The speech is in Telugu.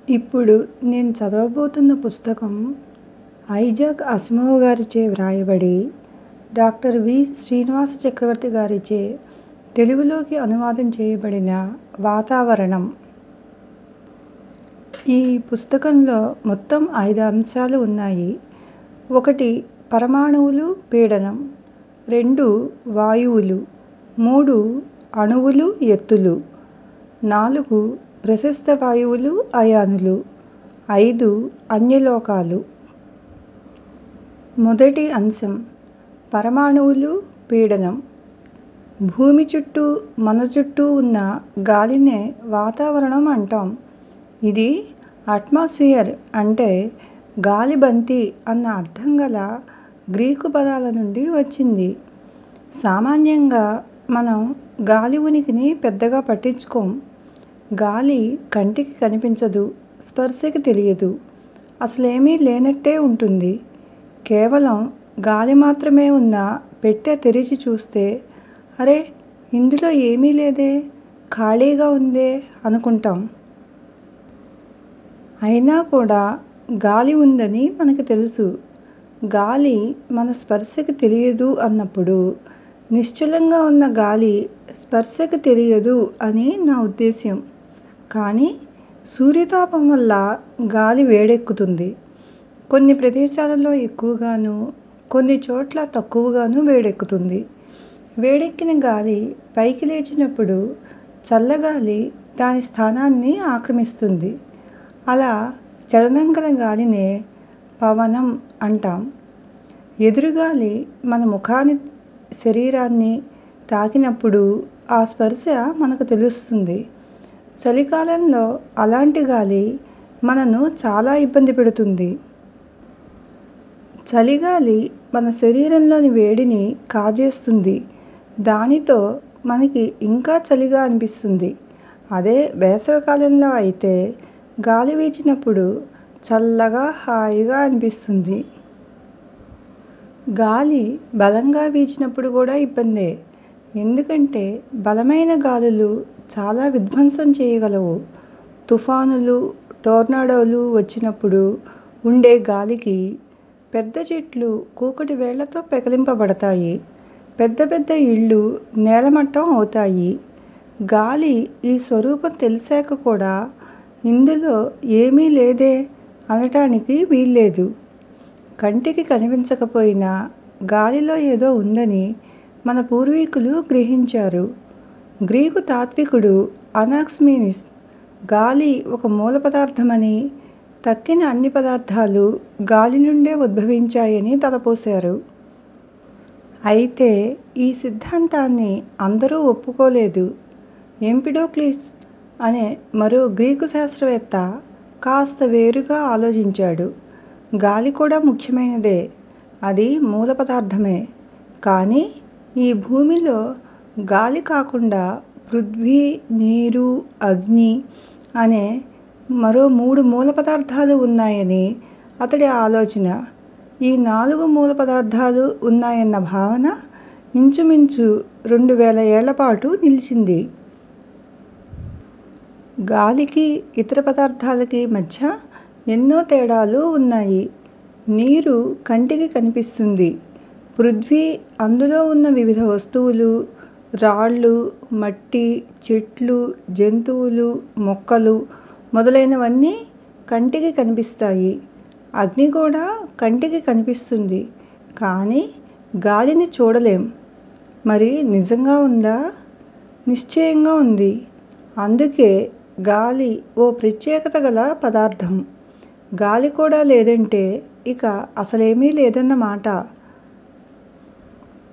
ఇప్పుడు నేను చదవబోతున్న పుస్తకం ఐజాక్ అసిమోవ్ గారిచే వ్రాయబడి డాక్టర్ వి శ్రీనివాస చక్రవర్తి గారిచే తెలుగులోకి అనువాదం చేయబడిన వాతావరణం ఈ పుస్తకంలో మొత్తం ఐదు అంశాలు ఉన్నాయి ఒకటి పరమాణువులు పీడనం రెండు వాయువులు మూడు అణువులు ఎత్తులు నాలుగు ప్రశస్త వాయువులు అయానులు ఐదు అన్యలోకాలు మొదటి అంశం పరమాణువులు పీడనం భూమి చుట్టూ మన చుట్టూ ఉన్న గాలినే వాతావరణం అంటాం ఇది అట్మాస్ఫియర్ అంటే గాలి బంతి అన్న అర్థం గల గ్రీకు పదాల నుండి వచ్చింది సామాన్యంగా మనం గాలి ఉనికిని పెద్దగా పట్టించుకోం గాలి కంటికి కనిపించదు స్పర్శకి తెలియదు అసలేమీ లేనట్టే ఉంటుంది కేవలం గాలి మాత్రమే ఉన్న పెట్టె తెరిచి చూస్తే అరే ఇందులో ఏమీ లేదే ఖాళీగా ఉందే అనుకుంటాం అయినా కూడా గాలి ఉందని మనకి తెలుసు గాలి మన స్పర్శకి తెలియదు అన్నప్పుడు నిశ్చలంగా ఉన్న గాలి స్పర్శకి తెలియదు అని నా ఉద్దేశ్యం కానీ సూర్యతాపం వల్ల గాలి వేడెక్కుతుంది కొన్ని ప్రదేశాలలో ఎక్కువగాను కొన్ని చోట్ల తక్కువగాను వేడెక్కుతుంది వేడెక్కిన గాలి పైకి లేచినప్పుడు చల్లగాలి దాని స్థానాన్ని ఆక్రమిస్తుంది అలా చలనం గల గాలినే పవనం అంటాం ఎదురుగాలి మన ముఖాన్ని శరీరాన్ని తాకినప్పుడు ఆ స్పర్శ మనకు తెలుస్తుంది చలికాలంలో అలాంటి గాలి మనను చాలా ఇబ్బంది పెడుతుంది చలిగాలి మన శరీరంలోని వేడిని కాజేస్తుంది దానితో మనకి ఇంకా చలిగా అనిపిస్తుంది అదే వేసవికాలంలో అయితే గాలి వీచినప్పుడు చల్లగా హాయిగా అనిపిస్తుంది గాలి బలంగా వీచినప్పుడు కూడా ఇబ్బందే ఎందుకంటే బలమైన గాలులు చాలా విధ్వంసం చేయగలవు తుఫానులు టోర్నాడోలు వచ్చినప్పుడు ఉండే గాలికి పెద్ద చెట్లు కూకటి వేళ్ళతో పెకలింపబడతాయి పెద్ద పెద్ద ఇళ్ళు నేలమట్టం అవుతాయి గాలి ఈ స్వరూపం తెలిసాక కూడా ఇందులో ఏమీ లేదే అనటానికి వీల్లేదు కంటికి కనిపించకపోయినా గాలిలో ఏదో ఉందని మన పూర్వీకులు గ్రహించారు గ్రీకు తాత్వికుడు అనాక్సిమెనీస్ గాలి ఒక మూల పదార్థమని తక్కిన అన్ని పదార్థాలు గాలి నుండే ఉద్భవించాయని తలపోశారు అయితే ఈ సిద్ధాంతాన్ని అందరూ ఒప్పుకోలేదు ఎంపిడోక్లీస్ అనే మరో గ్రీకు శాస్త్రవేత్త కాస్త వేరుగా ఆలోచించాడు గాలి కూడా ముఖ్యమైనదే అది మూల పదార్థమే కానీ ఈ భూమిలో గాలి కాకుండా పృథ్వీ నీరు అగ్ని అనే మరో మూడు మూల పదార్థాలు ఉన్నాయని అతడి ఆలోచన ఈ నాలుగు మూల పదార్థాలు ఉన్నాయన్న భావన ఇంచుమించు రెండు వేల ఏళ్ల పాటు నిలిచింది గాలికి ఇతర పదార్థాలకి మధ్య ఎన్నో తేడాలు ఉన్నాయి నీరు కంటికి కనిపిస్తుంది పృథ్వీ అందులో ఉన్న వివిధ వస్తువులు రాళ్ళు మట్టి చెట్లు జంతువులు మొక్కలు మొదలైనవన్నీ కంటికి కనిపిస్తాయి అగ్ని కూడా కంటికి కనిపిస్తుంది కానీ గాలిని చూడలేం మరి నిజంగా ఉందా నిశ్చయంగా ఉంది అందుకే గాలి ఓ ప్రత్యేకత గల పదార్థం గాలి కూడా లేదంటే ఇక అసలేమీ లేదన్న మాట